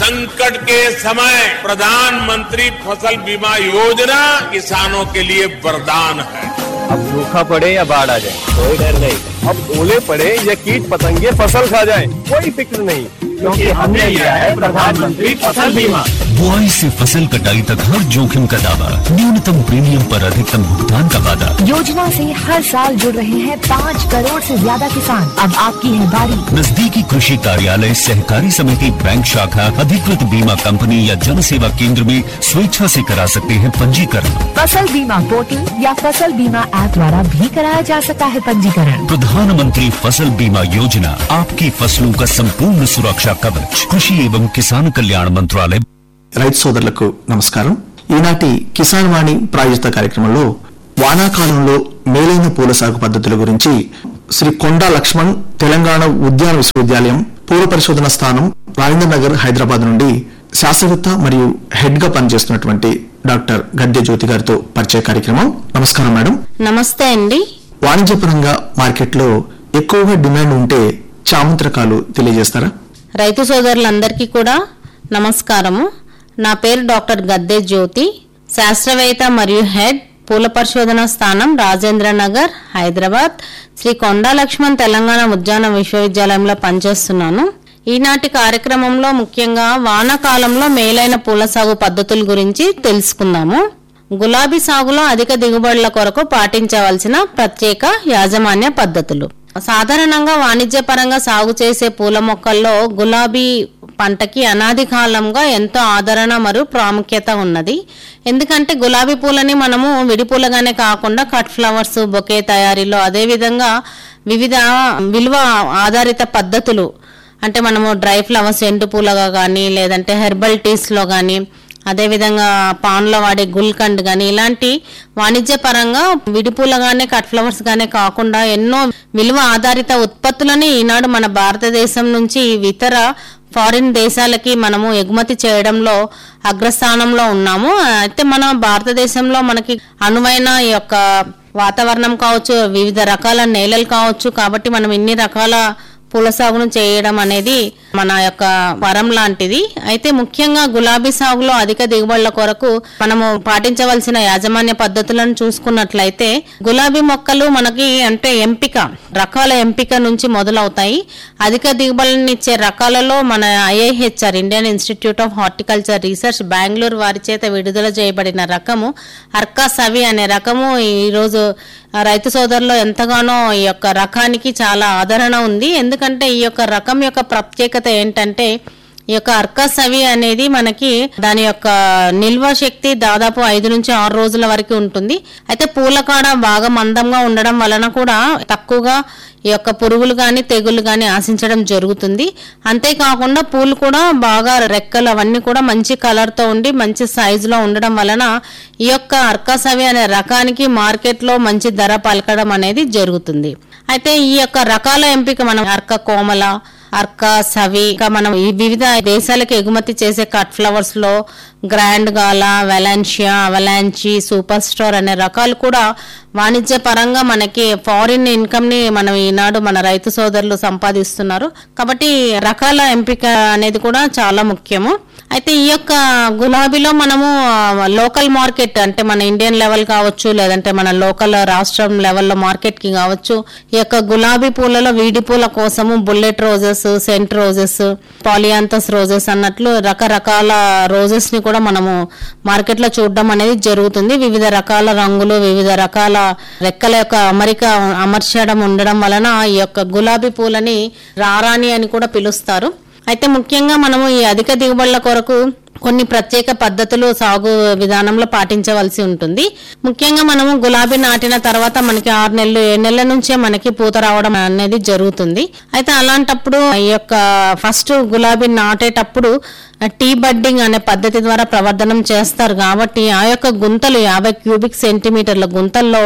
संकट के समय प्रधानमंत्री फसल बीमा योजना किसानों के लिए वरदान है अब सूखा पड़े या बाढ़ आ जाए कोई डर नहीं अब ओले पड़े या कीट पतंगे फसल खा जाए कोई फिक्र नहीं क्योंकि हमने लिया है प्रधानमंत्री फसल बीमा बुआई से फसल कटाई तक हर जोखिम का दावा न्यूनतम प्रीमियम पर अधिकतम भुगतान का वादा योजना से हर साल जुड़ रहे हैं पाँच करोड़ से ज्यादा किसान अब आपकी है बारी नजदीकी कृषि कार्यालय सहकारी समिति बैंक शाखा अधिकृत बीमा कंपनी या जन सेवा केंद्र में स्वेच्छा से करा सकते हैं पंजीकरण फसल बीमा पोर्टल या फसल बीमा ऐप द्वारा भी कराया जा सकता है पंजीकरण प्रधानमंत्री फसल बीमा योजना आपकी फसलों का संपूर्ण सुरक्षा कवच कृषि एवं किसान कल्याण मंत्रालय రైతు సోదరులకు నమస్కారం ఈనాటి కిసాన్ వాణి ప్రాయోజిత కార్యక్రమంలో వానాకాలంలో మేలైన పూల సాగు పద్ధతుల గురించి శ్రీ కొండా లక్ష్మణ్ తెలంగాణ ఉద్యాన విశ్వవిద్యాలయం పూల పరిశోధన స్థానం రాజేంద్ర నగర్ హైదరాబాద్ నుండి శాస్త్రవేత్త మరియు హెడ్ గా పనిచేస్తున్నటువంటి డాక్టర్ గద్దె జ్యోతి గారితో పరిచయ కార్యక్రమం నమస్కారం మేడం నమస్తే అండి వాణిజ్యపరంగా మార్కెట్లో ఎక్కువగా డిమాండ్ ఉంటే చామంతి రకాలు తెలియజేస్తారా రైతు సోదరులందరికీ కూడా నమస్కారము నా పేరు డాక్టర్ గద్దే జ్యోతి శాస్త్రవేత్త మరియు హెడ్ పూల పరిశోధన స్థానం రాజేంద్ర నగర్ హైదరాబాద్ శ్రీ కొండా లక్ష్మణ్ తెలంగాణ ఉద్యాన విశ్వవిద్యాలయంలో పనిచేస్తున్నాను ఈనాటి కార్యక్రమంలో ముఖ్యంగా వానాకాలంలో మేలైన పూల సాగు పద్ధతుల గురించి తెలుసుకుందాము గులాబీ సాగులో అధిక దిగుబడుల కొరకు పాటించవలసిన ప్రత్యేక యాజమాన్య పద్ధతులు సాధారణంగా వాణిజ్యపరంగా సాగు చేసే పూల మొక్కల్లో గులాబీ పంటకి అనాది కాలంగా ఎంతో ఆదరణ మరియు ప్రాముఖ్యత ఉన్నది ఎందుకంటే గులాబీ పూలని మనము విడిపూలగానే కాకుండా కట్ ఫ్లవర్స్ బొకే తయారీలో అదేవిధంగా వివిధ విలువ ఆధారిత పద్ధతులు అంటే మనము డ్రై ఫ్లవర్స్ ఎండు పూలగా కానీ లేదంటే హెర్బల్ టీస్లో కానీ అదేవిధంగా పాన్లో వాడే గుల్కండ్ కానీ ఇలాంటి వాణిజ్యపరంగా విడిపూలగానే కట్ ఫ్లవర్స్ గానే కాకుండా ఎన్నో విలువ ఆధారిత ఉత్పత్తులని ఈనాడు మన భారతదేశం నుంచి ఇతర ఫారిన్ దేశాలకి మనము ఎగుమతి చేయడంలో అగ్రస్థానంలో ఉన్నాము అయితే మన భారతదేశంలో మనకి అనువైన ఈ యొక్క వాతావరణం కావచ్చు వివిధ రకాల నేలలు కావచ్చు కాబట్టి మనం ఇన్ని రకాల పూల సాగును చేయడం అనేది మన యొక్క వరం లాంటిది అయితే ముఖ్యంగా గులాబీ సాగులో అధిక దిగుబడుల కొరకు మనము పాటించవలసిన యాజమాన్య పద్ధతులను చూసుకున్నట్లయితే గులాబీ మొక్కలు మనకి అంటే ఎంపిక రకాల ఎంపిక నుంచి మొదలవుతాయి అధిక దిగుబడులనిచ్చే రకాలలో మన IIHR Indian institute of horticulture research Bengaluru వారి చేత విడుదల చేయబడిన రకము అర్కా సవి అనే రకము ఈ రోజు రైతు సోదరులో ఎంతగానో ఈ యొక్క రకానికి చాలా ఆదరణ ఉంది ఎందుకంటే ఈ యొక్క రకం యొక్క ప్రత్యేకత ఏంటంటే ఈ యొక్క అర్కసవి అనేది మనకి దాని యొక్క నిల్వ శక్తి దాదాపు ఐదు నుంచి ఆరు రోజుల వరకు ఉంటుంది అయితే పూల కాడ బాగా మందంగా ఉండడం వలన కూడా తక్కువగా ఈ యొక్క పురుగులు కానీ తెగులు కానీ ఆశించడం జరుగుతుంది అంతేకాకుండా పూలు కూడా బాగా రెక్కలు అవన్నీ కూడా మంచి కలర్తో ఉండి మంచి సైజులో ఉండడం వలన ఈ యొక్క అర్కాసవి అనే రకానికి మార్కెట్లో మంచి ధర పలకడం అనేది జరుగుతుంది అయితే ఈ యొక్క రకాల ఎంపిక మనం అర్క కోమల అర్క సవి ఇంకా మనం ఈ వివిధ దేశాలకు ఎగుమతి చేసే కట్ ఫ్లవర్స్ లో grand gala valencia avalanche super star అనే రకాలు కూడా వాణిజ్య పరంగా మనకి ఫారిన్ ఇన్కమ్ ని మనం ఈనాడు మన రైతు సోదరులు సంపాదిస్తున్నారు కాబట్టి రకాల ఎంపిక అనేది కూడా చాలా ముఖ్యము అయితే ఈ యొక్క గులాబీలో మనము లోకల్ మార్కెట్ అంటే మన ఇండియన్ లెవెల్ కావచ్చు లేదంటే మన లోకల్ రాష్ట్రం లెవెల్లో మార్కెట్ కి కావచ్చు ఈ యొక్క గులాబీ పూలలో వీడి పూల కోసము bullet roses scent roses polyantha roses అన్నట్లు రకరకాల రోజెస్ ని కూడా మనము మార్కెట్ లో చూడడం అనేది జరుగుతుంది వివిధ రకాల రంగులు వివిధ రకాల రెక్కల యొక్క అమరిక అమర్చడం ఉండడం వలన ఈ యొక్క గులాబీ పూలని రారాణి అని కూడా పిలుస్తారు అయితే ముఖ్యంగా మనము ఈ అధిక దిగుబడుల కొరకు కొన్ని ప్రత్యేక పద్ధతులు సాగు విధానంలో పాటించవలసి ఉంటుంది ముఖ్యంగా మనము గులాబీ నాటిన తర్వాత మనకి ఆరు నెలలు ఏడు నెలల నుంచే మనకి పూత రావడం అనేది జరుగుతుంది అయితే అలాంటప్పుడు ఈ యొక్క ఫస్ట్ గులాబీ నాటేటప్పుడు టీ బడ్డింగ్ అనే పద్ధతి ద్వారా ప్రవర్ధనం చేస్తారు కాబట్టి ఆ యొక్క గుంతలు యాభై క్యూబిక్ సెంటీమీటర్ల గుంతల్లో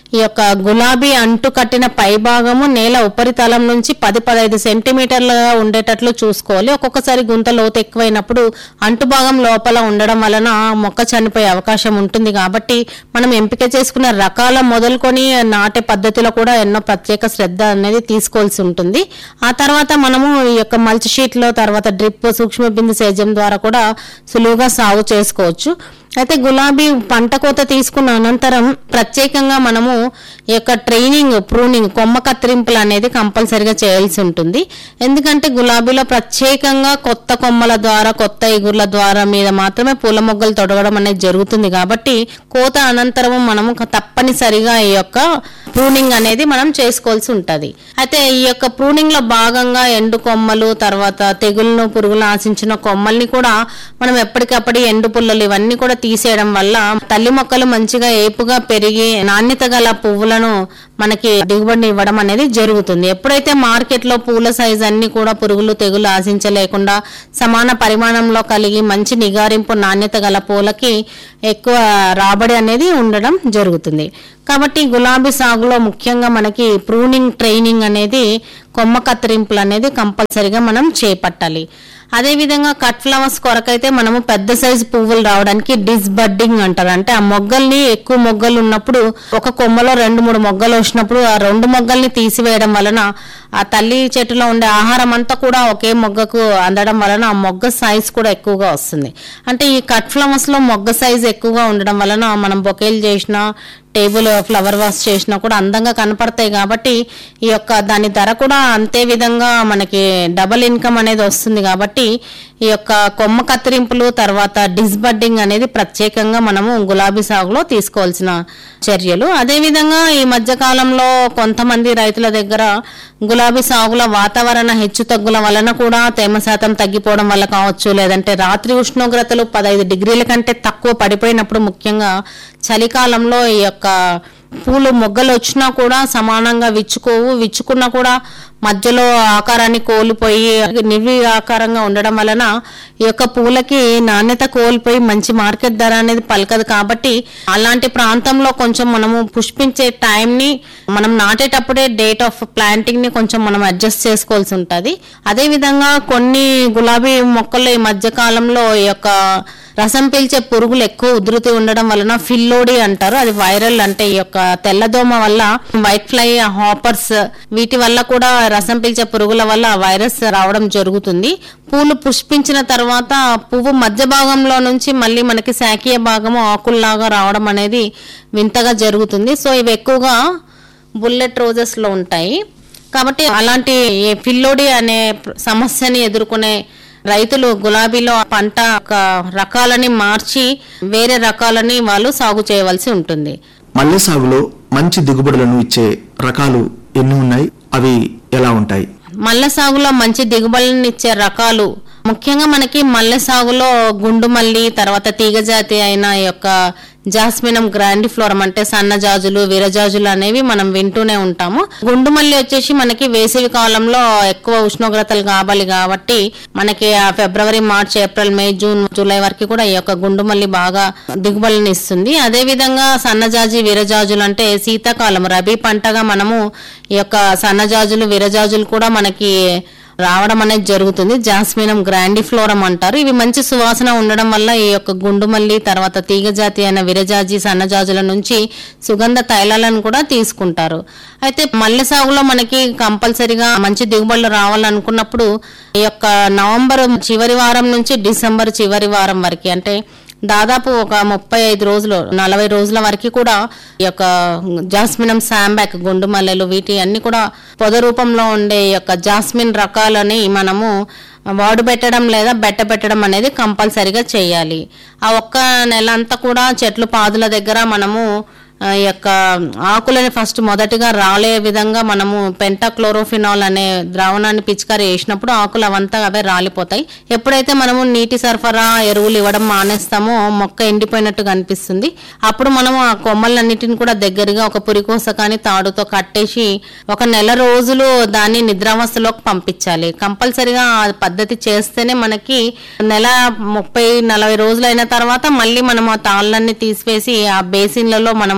ఈ యొక్క గులాబీ అంటు కట్టిన పై భాగము నేల ఉపరితలం నుంచి పది పదహైదు సెంటీమీటర్లుగా ఉండేటట్లు చూసుకోవాలి ఒక్కొక్కసారి గుంత లోతు ఎక్కువైనప్పుడు అంటు భాగం లోపల ఉండడం వలన మొక్క చనిపోయే అవకాశం ఉంటుంది కాబట్టి మనం ఎంపిక చేసుకున్న రకాల మొదలుకొని నాటే పద్ధతిలో కూడా ఎన్నో ప్రత్యేక శ్రద్ధ అనేది తీసుకోవాల్సి ఉంటుంది ఆ తర్వాత మనము ఈ యొక్క మల్చి షీట్ లో తర్వాత డ్రిప్ సూక్ష్మ బిందు సేద్యం ద్వారా కూడా సులువుగా సాగు చేసుకోవచ్చు అయితే గులాబీ పంట కోత తీసుకున్న అనంతరం ప్రత్యేకంగా మనము ఈ యొక్క ట్రైనింగ్ ప్రూనింగ్ కొమ్మ కత్తిరింపులు అనేది కంపల్సరిగా చేయాల్సి ఉంటుంది ఎందుకంటే గులాబీలో ప్రత్యేకంగా కొత్త కొమ్మల ద్వారా కొత్త ఎగుర్ల ద్వారా మీద మాత్రమే పూల మొగ్గలు తొడగడం అనేది జరుగుతుంది కాబట్టి కోత అనంతరం మనము తప్పనిసరిగా ఈ యొక్క ప్రూనింగ్ అనేది మనం చేసుకోవాల్సి ఉంటది అయితే ఈ యొక్క ప్రూనింగ్ లో భాగంగా ఎండు కొమ్మలు తర్వాత తెగులను పురుగులు ఆశించిన కొమ్మల్ని కూడా మనం ఎప్పటికప్పుడు ఎండు పుల్లలు ఇవన్నీ కూడా తీసేయడం వల్ల తల్లి మొక్కలు మంచిగా ఏపుగా పెరిగి నాణ్యత గల పువ్వులను మనకి దిగుబడిని ఇవ్వడం అనేది జరుగుతుంది ఎప్పుడైతే మార్కెట్ లో పూల సైజ్ అన్ని కూడా పురుగులు తెగులు ఆశించలేకుండా సమాన పరిమాణంలో కలిగి మంచి నిగారింపు నాణ్యత గల పూలకి ఎక్కువ రాబడి అనేది ఉండడం జరుగుతుంది కాబట్టి గులాబీ సాగులో ముఖ్యంగా మనకి ప్రూనింగ్ ట్రైనింగ్ అనేది కొమ్మ కత్తిరింపులు అనేది కంపల్సరిగా మనం చేపట్టాలి అదే విధంగా కట్ ఫ్లవర్స్ కొరకైతే మనము పెద్ద సైజు పువ్వులు రావడానికి డిస్బడ్డింగ్ అంటారు అంటే ఆ మొగ్గల్ని ఎక్కువ మొగ్గలు ఉన్నప్పుడు ఒక కొమ్మలో రెండు మూడు మొగ్గలు వచ్చినప్పుడు ఆ రెండు మొగ్గల్ని తీసివేయడం వలన ఆ తల్లి చెట్టులో ఉండే ఆహారం అంతా కూడా ఒకే మొగ్గకు అందడం వలన ఆ మొగ్గ సైజ్ కూడా ఎక్కువగా వస్తుంది అంటే ఈ కట్ ఫ్లవర్స్ లో మొగ్గ సైజ్ ఎక్కువగా ఉండడం వలన మనం బొకేలు చేసిన టేబుల్ ఫ్లవర్ వాష్ చేసినా కూడా అందంగా కనపడతాయి కాబట్టి ఈ యొక్క దాని ధర కూడా అంతే విధంగా మనకి డబుల్ ఇన్కమ్ అనేది వస్తుంది కాబట్టి ఈ యొక్క కొమ్మ కత్తిరింపులు తర్వాత డిస్బడ్డింగ్ అనేది ప్రత్యేకంగా మనము గులాబీ సాగులో తీసుకోవాల్సిన చర్యలు అదే విధంగా ఈ మధ్య కాలంలో కొంతమంది రైతుల దగ్గర గులాబీ సాగులో వాతావరణ హెచ్చు తగ్గుల వలన కూడా తేమ శాతం తగ్గిపోవడం వల్ల కావచ్చు లేదంటే రాత్రి ఉష్ణోగ్రతలు పదహైదు డిగ్రీల కంటే తక్కువ పడిపోయినప్పుడు ముఖ్యంగా చలికాలంలో ఈ యొక్క పూలు మొగ్గలు వచ్చినా కూడా సమానంగా విచ్చుకోవు విచ్చుకున్నా కూడా మధ్యలో ఆకారాన్ని కోల్పోయి నివి ఆకారంగా ఉండడం వలన ఈ యొక్క పూలకి నాణ్యత కోల్పోయి మంచి మార్కెట్ ధర అనేది పలకదు కాబట్టి అలాంటి ప్రాంతంలో కొంచెం మనము పుష్పించే టైం ని మనం నాటేటప్పుడే డేట్ ఆఫ్ ప్లాంటింగ్ ని కొంచెం మనం అడ్జస్ట్ చేసుకోవాల్సి ఉంటది అదే విధంగా కొన్ని గులాబీ మొక్కలు ఈ మధ్య కాలంలో ఈ యొక్క రసం పీల్చే పురుగులు ఎక్కువ ఉధృతి ఉండడం వలన ఫిల్లోడి అంటారు అది వైరల్ అంటే ఈ యొక్క తెల్లదోమ వల్ల వైట్ ఫ్లై హాపర్స్ వీటి వల్ల కూడా రసం పీల్చే పురుగుల వల్ల వైరస్ రావడం జరుగుతుంది పూలు పుష్పించిన తర్వాత పువ్వు మధ్య భాగంలో నుంచి మళ్ళీ మనకి శాఖీయ భాగము ఆకుల్లాగా రావడం అనేది వింతగా జరుగుతుంది సో ఇవి ఎక్కువగా బుల్లెట్ రోజెస్ లో ఉంటాయి కాబట్టి అలాంటి ఫిల్లోడి అనే సమస్యని ఎదుర్కొనే రైతులు గులాబీలో పంట ఒక రకాలని మార్చి వేరే రకాలని వాళ్ళు సాగు చేయవలసి ఉంటుంది మల్లె సాగులో మంచి దిగుబడులను ఇచ్చే రకాలు ఎన్ని ఉన్నాయి అవి ఎలా ఉంటాయి మల్లె సాగులో మంచి దిగుబడిని ఇచ్చే రకాలు ముఖ్యంగా మనకి మల్లె సాగులో గుండు మల్లి తర్వాత తీగ జాతి అయిన ఈ యొక్క జాస్మినం గ్రాండిఫ్లోరం అంటే సన్నజాజులు విరజాజులు అనేవి మనం వింటూనే ఉంటాము గుండు మల్లి వచ్చేసి మనకి వేసవి కాలంలో ఎక్కువ ఉష్ణోగ్రతలు కావాలి కాబట్టి మనకి ఆ ఫిబ్రవరి March April May June July వరకు కూడా ఈ యొక్క గుండు మల్లి బాగా దిగుబడిని ఇస్తుంది అదే విధంగా సన్నజాజి విరజాజులు అంటే శీతాకాలం రబీ పంటగా మనము ఈ యొక్క సన్నజాజులు విరజాజులు కూడా మనకి రావడం అనేది జరుగుతుంది జాస్మినం గ్రాండిఫ్లోరం అంటారు ఇవి మంచి సువాసన ఉండడం వల్ల ఈ యొక్క గుండుమల్లి తర్వాత తీగ జాతి అయిన విరజాజి సన్నజాజుల నుంచి సుగంధ తైలాలను కూడా తీసుకుంటారు అయితే మల్లె సాగులో మనకి కంపల్సరిగా మంచి దిగుబడులు రావాలనుకున్నప్పుడు ఈ యొక్క నవంబర్ చివరి వారం నుంచి డిసెంబర్ చివరి వారం వరకు అంటే దాదాపు ఒక ముప్పై ఐదు రోజులు నలభై రోజుల వరకు కూడా ఈ యొక్క జాస్మినం శాంబాక్ గుండు మల్లెలు వీటి అన్ని కూడా పొద రూపంలో ఉండే ఈ యొక్క జాస్మిన్ రకాలని మనము వాడు పెట్టడం లేదా బెట్ట పెట్టడం అనేది కంపల్సరిగా చేయాలి ఆ ఒక్క నెల అంతా కూడా చెట్లు పాదుల దగ్గర మనము ఆ, ఈ యొక్క ఆకులని ఫస్ట్ మొదటిగా రాలే విధంగా మనము పెంటాక్లోరోఫినాల్ అనే ద్రావణాన్ని పిచికారి వేసినప్పుడు ఆకులు అవంతా అవే రాలిపోతాయి ఎప్పుడైతే మనము నీటి సరఫరా ఎరువులు ఇవ్వడం మానేస్తామో మొక్క ఎండిపోయినట్టు కనిపిస్తుంది అప్పుడు మనము ఆ కొమ్మలన్నిటిని కూడా దగ్గరగా ఒక పురికోస కానీ తాడుతో కట్టేసి ఒక నెల రోజులు దాన్ని నిద్రావస్థలోకి పంపించాలి కంపల్సరిగా ఆ పద్ధతి చేస్తేనే మనకి నెల ముప్పై నలభై రోజులు అయిన తర్వాత మళ్ళీ మనం ఆ తాళ్ళన్ని తీసివేసి ఆ బేసిన్లలో మనము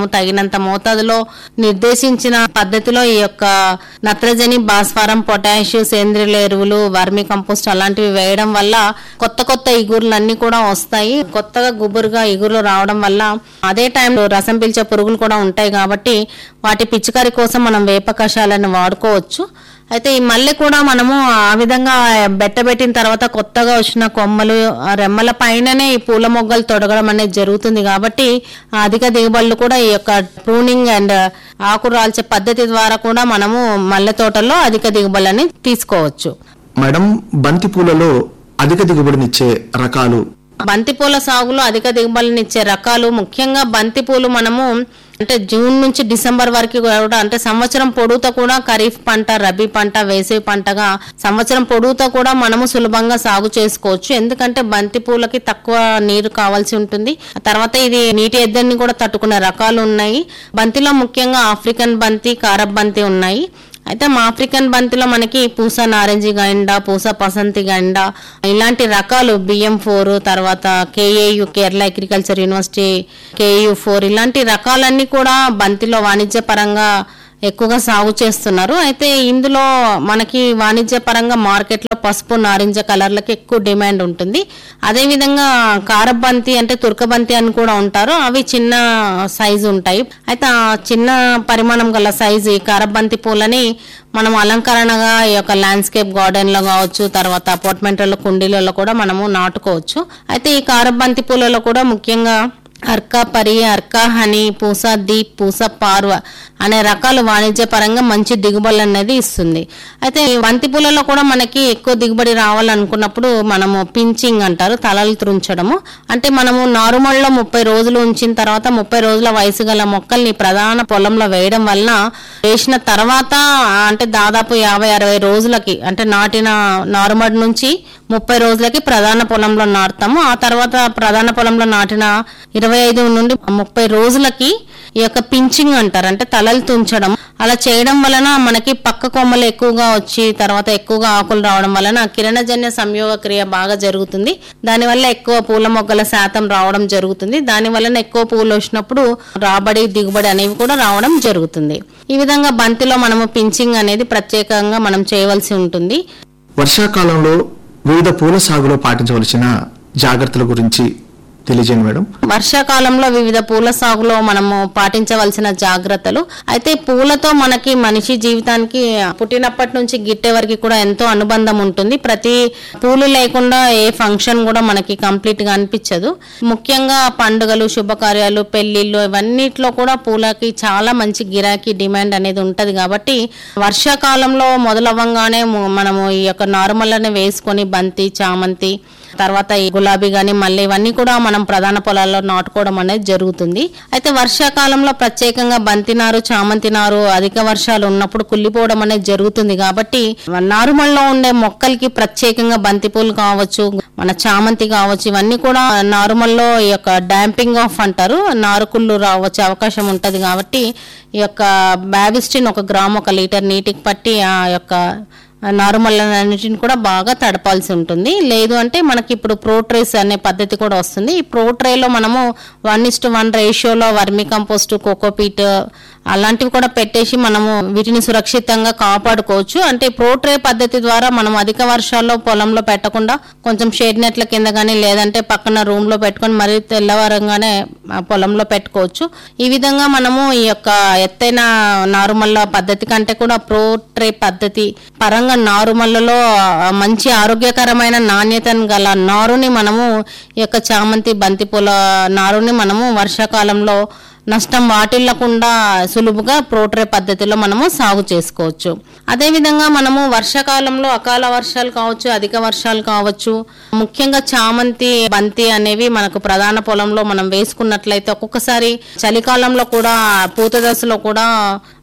తగినంత మోతాదులో నిర్దేశించిన పద్ధతిలో ఈ యొక్క నత్రజని భాస్వరం పొటాష్ సేంద్రియ ఎరువులు వర్మి కంపోస్ట్ అలాంటివి వేయడం వల్ల కొత్త కొత్త ఇగురులన్నీ కూడా వస్తాయి కొత్తగా గుబురుగా ఇగురులు రావడం వల్ల అదే టైంలో రసం పీల్చే పురుగులు కూడా ఉంటాయి కాబట్టి వాటి పిచికారి కోసం మనం వేప కషాయాలను వాడుకోవచ్చు అయితే ఈ మళ్ళీ కూడా మనము ఆ విధంగా బెట్టబెట్టిన తర్వాత కొత్తగా వచ్చిన కొమ్మలు ఆ రెమ్మల పైననే ఈ పూల మొగ్గలు తొడగడం అనేది జరుగుతుంది కాబట్టి ఆ అధిక దిగుబడులు కూడా ఈ యొక్క ప్రూనింగ్ అండ్ ఆకు రాల్చే పద్ధతి ద్వారా కూడా మనము మల్లె తోటల్లో అధిక దిగుబడులని తీసుకోవచ్చు మేడం బంతి పూలలో అధిక దిగుబడినిచ్చే రకాలు బంతిపూల సాగులో అధిక దిగుబడినిచ్చే రకాలు ముఖ్యంగా బంతిపూలు మనము అంటే జూన్ నుంచి డిసెంబర్ వరకు కూడా అంటే సంవత్సరం పొడుగుతా కూడా ఖరీఫ్ పంట రబీ పంట వేసవి పంటగా సంవత్సరం పొడుగుతా కూడా మనము సులభంగా సాగు చేసుకోవచ్చు ఎందుకంటే బంతి పూలకి తక్కువ నీరు కావాల్సి ఉంటుంది ఆ తర్వాత ఇది నీటి ఎద్దడిని కూడా తట్టుకునే రకాలు ఉన్నాయి బంతిలో ముఖ్యంగా ఆఫ్రికన్ బంతి కారబ్ బంతి ఉన్నాయి అయితే మా ఆఫ్రికన్ బంతిలో మనకి పూస నారెంజి గండ పూస పసంతి గండ ఇలాంటి రకాలు బిఎం ఫోర్ తర్వాత KAU Kerala agriculture university KU four ఇలాంటి రకాలన్నీ కూడా బంతిలో వాణిజ్య పరంగా ఎక్కువగా సాగు చేస్తున్నారు అయితే ఇందులో మనకి వాణిజ్య పరంగా మార్కెట్లో పసుపు నారింజ కలర్లకి ఎక్కువ డిమాండ్ ఉంటుంది అదేవిధంగా కారబంతి అంటే తుర్కబంతి అని కూడా ఉంటారు అవి చిన్న సైజు ఉంటాయి అయితే ఆ చిన్న పరిమాణం గల సైజు ఈ కారబంతి పూలని మనం అలంకరణగా ఈ యొక్క ల్యాండ్స్కేప్ గార్డెన్ లో కావచ్చు తర్వాత అపార్ట్మెంట్లలో కుండీలలో కూడా మనము నాటుకోవచ్చు అయితే ఈ కారబంతి పూలలో కూడా ముఖ్యంగా అర్కా పరి అర్కా హనీ పూస దీప్ పూస పార్వ అనే రకాలు వాణిజ్య పరంగా మంచి దిగుబడి అనేది ఇస్తుంది అయితే ఈ బంతి పూలలో కూడా మనకి ఎక్కువ దిగుబడి రావాలనుకున్నప్పుడు మనము పించింగ్ అంటారు తలలు త్రుంచడము అంటే మనము నారుమల్లో ముప్పై రోజులు ఉంచిన తర్వాత ముప్పై రోజుల వయసు గల మొక్కల్ని ప్రధాన పొలంలో వేయడం వలన వేసిన తర్వాత అంటే దాదాపు యాభై అరవై రోజులకి అంటే నాటిన నారుమడి నుంచి ముప్పై రోజులకి ప్రధాన పొలంలో నాటుతాము ఆ తర్వాత ప్రధాన పొలంలో నాటిన ఇరవై ఐదు నుండి ముప్పై రోజులకి ఈ యొక్క పించింగ్ అంటారు అంటే తలలు తుంచడం అలా చేయడం వలన మనకి పక్క కొమ్మలు ఎక్కువగా వచ్చి తర్వాత ఎక్కువగా ఆకులు రావడం వలన కిరణజన్య సంయోగ క్రియ బాగా జరుగుతుంది దానివల్ల ఎక్కువ పూల మొగ్గల శాతం రావడం జరుగుతుంది దాని వలన ఎక్కువ పూలు వచ్చినప్పుడు రాబడి దిగుబడి అనేవి కూడా రావడం జరుగుతుంది ఈ విధంగా బంతిలో మనము పించింగ్ అనేది ప్రత్యేకంగా మనం చేయవలసి ఉంటుంది వర్షాకాలంలో వివిధ పూల సాగులో పాటించవలసిన జాగ్రత్తల గురించి తెలియజేయండి మేడం వర్షాకాలంలో వివిధ పూల సాగులో మనము పాటించవలసిన జాగ్రత్తలు అయితే పూలతో మనకి మనిషి జీవితానికి పుట్టినప్పటి నుంచి గిట్టే వరకు కూడా ఎంతో అనుబంధం ఉంటుంది ప్రతి పూలు లేకుండా ఏ ఫంక్షన్ కూడా మనకి కంప్లీట్ గా అనిపించదు ముఖ్యంగా పండుగలు శుభకార్యాలు పెళ్లిళ్ళు ఇవన్నిట్లో కూడా పూలకి చాలా మంచి గిరాకీ డిమాండ్ అనేది ఉంటది కాబట్టి వర్షాకాలంలో మొదలవ్వంగానే ము- మనము ఈ యొక్క నార్మల్నే వేసుకొని బంతి చామంతి తర్వాత ఈ గులాబీ గాని మళ్ళీ ఇవన్నీ కూడా మనం ప్రధాన పొలాల్లో నాటుకోవడం అనేది జరుగుతుంది అయితే వర్షాకాలంలో ప్రత్యేకంగా బంతి నారు చామంతి నారు అధిక వర్షాలు ఉన్నప్పుడు కుళ్ళిపోవడం అనేది జరుగుతుంది కాబట్టి నారుమల్లో ఉండే మొక్కలకి ప్రత్యేకంగా బంతి పూలు కావచ్చు మన చామంతి కావచ్చు ఇవన్నీ కూడా నారుమల్లో ఈ యొక్క డాంపింగ్ ఆఫ్ అంటారు నారుకుళ్ళు రావచ్చే అవకాశం ఉంటది కాబట్టి ఈ యొక్క బ్యావిస్టిన్ ఒక గ్రామ్ ఒక లీటర్ నీటికి పట్టి ఆ యొక్క నారుమల్లన్నిటిని కూడా బాగా తడపాల్సి ఉంటుంది లేదు అంటే మనకి ఇప్పుడు ప్రోట్రేస్ అనే పద్ధతి కూడా వస్తుంది ఈ ప్రోట్రేలో మనము వన్ ఇస్ టు వన్ రేషియోలో వర్మి కంపోస్ట్ కోకోపీట్ అలాంటివి కూడా పెట్టేసి మనము వీటిని సురక్షితంగా కాపాడుకోవచ్చు అంటే ప్రోట్రే పద్ధతి ద్వారా మనం అధిక వర్షాల్లో పొలంలో పెట్టకుండా కొంచెం షేడ్ నెట్ల కింద కానీ లేదంటే పక్కన రూమ్ లో పెట్టుకొని మరీ తెల్లవారంగానే ఆ పొలంలో పెట్టుకోవచ్చు ఈ విధంగా మనము ఈ యొక్క ఎత్తైన నారుమల్ల పద్ధతి కంటే కూడా ప్రోట్రే పద్ధతి పరంగా నారుమల్లలో ఆ, మంచి ఆరోగ్యకరమైన నాణ్యతను గల నారుని మనము ఈ యొక్క చామంతి బంతిపూల నారుని మనము వర్షాకాలంలో నష్టం వాటిల్లకుండా సులువుగా ప్రోట్రే పద్ధతిలో మనము సాగు చేసుకోవచ్చు అదేవిధంగా మనము వర్షాకాలంలో అకాల వర్షాలు కావచ్చు అధిక వర్షాలు కావచ్చు ముఖ్యంగా చామంతి బంతి అనేవి మనకు ప్రధాన పొలంలో మనం వేసుకున్నట్లయితే ఒక్కొక్కసారి చలికాలంలో కూడా పూత దశలో కూడా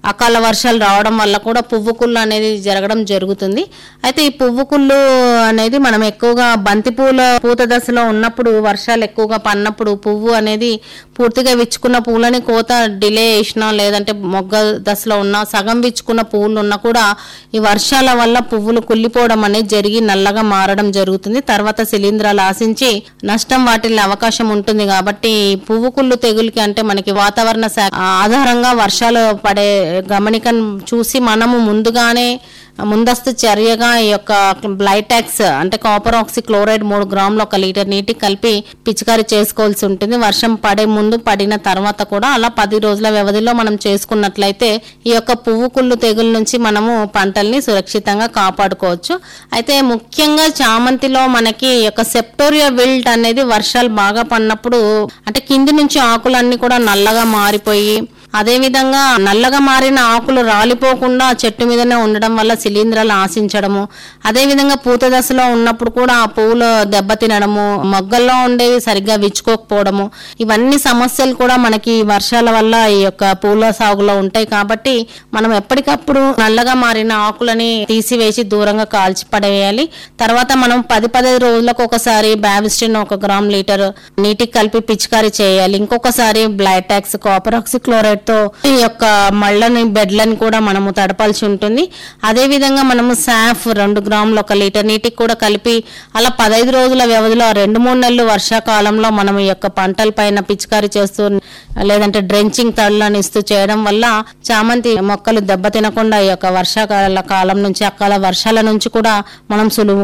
అకాల వర్షాలు రావడం వల్ల కూడా పువ్వు కుళ్ళు అనేది జరగడం జరుగుతుంది అయితే ఈ పువ్వు కుళ్ళు అనేది మనం ఎక్కువగా బంతి పూల పూత దశలో ఉన్నప్పుడు వర్షాలు ఎక్కువగా పడినప్పుడు పువ్వు అనేది పూర్తిగా విచ్చుకున్న పూలని కోత డిలే చేసినా లేదంటే మొగ్గ దశలో ఉన్న సగం విచ్చుకున్న పువ్వులు ఉన్నా కూడా ఈ వర్షాల వల్ల పువ్వులు కుళ్ళిపోవడం అనేది జరిగి నల్లగా మారడం జరుగుతుంది తర్వాత శిలీంధ్రాలు ఆశించి నష్టం వాటిల్లే అవకాశం ఉంటుంది కాబట్టి ఈ పువ్వు కుళ్ళు తెగులకి అంటే మనకి వాతావరణ శాఖ ఆధారంగా వర్షాలు పడే గమనికను చూసి మనము ముందుగానే ముందస్తు చర్యగా ఈ యొక్క బ్లైటాక్స్ అంటే కాపర్ ఆక్సి క్లోరైడ్ మూడు గ్రాములు ఒక లీటర్ నీటికి కలిపి పిచికారీ చేసుకోవాల్సి ఉంటుంది వర్షం పడే ముందు పడిన తర్వాత కూడా అలా పది రోజుల వ్యవధిలో మనం చేసుకున్నట్లయితే ఈ యొక్క పువ్వు కుళ్ళు తెగుల నుంచి మనము పంటల్ని సురక్షితంగా కాపాడుకోవచ్చు అయితే ముఖ్యంగా చామంతిలో మనకి ఈ యొక్క సెప్టోరియా విల్ట్ అనేది వర్షాలు బాగా పడినప్పుడు అంటే కింది నుంచి ఆకులన్నీ కూడా నల్లగా మారిపోయి అదే విధంగా నల్లగా మారిన ఆకులు రాలిపోకుండా చెట్టు మీదనే ఉండడం వల్ల శిలీంధ్రాలు ఆశించడము అదే విధంగా పూత దశలో ఉన్నప్పుడు కూడా ఆ పువ్వులు దెబ్బతినడము మొగ్గల్లో ఉండేవి సరిగ్గా విచ్చుకోకపోవడము ఇవన్నీ సమస్యలు కూడా మనకి ఈ వర్షాల వల్ల ఈ యొక్క పూల సాగులో ఉంటాయి కాబట్టి మనం ఎప్పటికప్పుడు నల్లగా మారిన ఆకులని తీసివేసి దూరంగా కాల్చి పడేయాలి తర్వాత మనం పది పదిహేను రోజులకు ఒకసారి బావిస్టిన్ ఒక గ్రామ్ లీటర్ నీటికి కలిపి పిచికారీ చేయాలి ఇంకొకసారి బ్లైటాక్స్ కాపర్ ఆక్సిక్లోరైడ్ తో ఈ యొక్క మళ్ళని బెడ్లని కూడా మనము తడపాల్సి ఉంటుంది అదే విధంగా మనము సాఫ్ రెండు గ్రాములు ఒక లీటర్ నీటికి కూడా కలిపి అలా పదహైదు రోజుల వ్యవధిలో ఆ రెండు మూడు నెలలు వర్షాకాలంలో మనం ఈ యొక్క పంటల పైన పిచికారీ చేస్తూ లేదంటే డ్రెంచింగ్ తడులను ఇస్తూ చేయడం వల్ల చామంతి మొక్కలు దెబ్బతినకుండా ఈ యొక్క వర్షాకాల కాలం నుంచి అకాల వర్షాల నుంచి కూడా మనం సులువు